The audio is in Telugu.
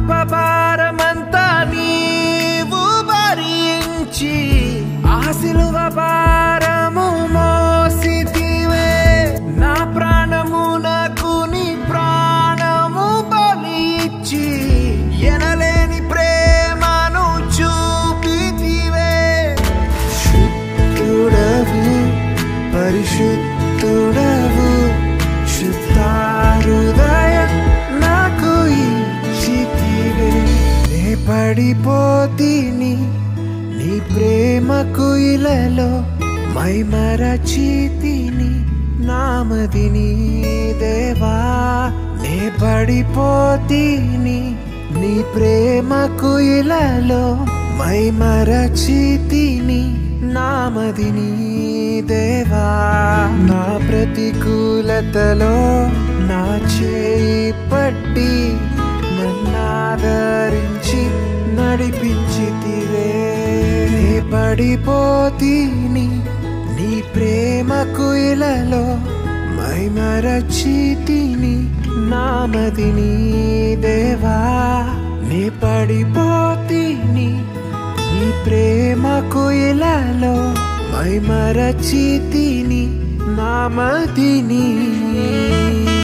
పాపభారమంతా నీవు భరించి ఆ సిలువ భారము మోసితివే నా ప్రాణమునకు నీ ప్రాణము బలి ఇచ్చి ఎనలేని ప్రేమను చూపితివే శుద్ధుడవు పరిశుద్ధుడవు శుద్ధారుదయం నాకు ఇచ్చితివే నే పడిపోతీని నీ ప్రేమకు ఇలలో మై మరచితిని నామదిని దేవా నే పడిపోతీని నీ ప్రేమకు ఇలలో మై మరచితిని నామదిని దేవా నా ప్రతికూలతలో నా చేయి పట్టి నన్నాదరించి నడిపించితివే నే పడిపోతీని నీ ప్రేమకు ఇలలో మై మరచితిని నామదిని దేవా నే పడిపోతీని నీ ప్రేమకు ఇలలో మై మరచితిని నామదిని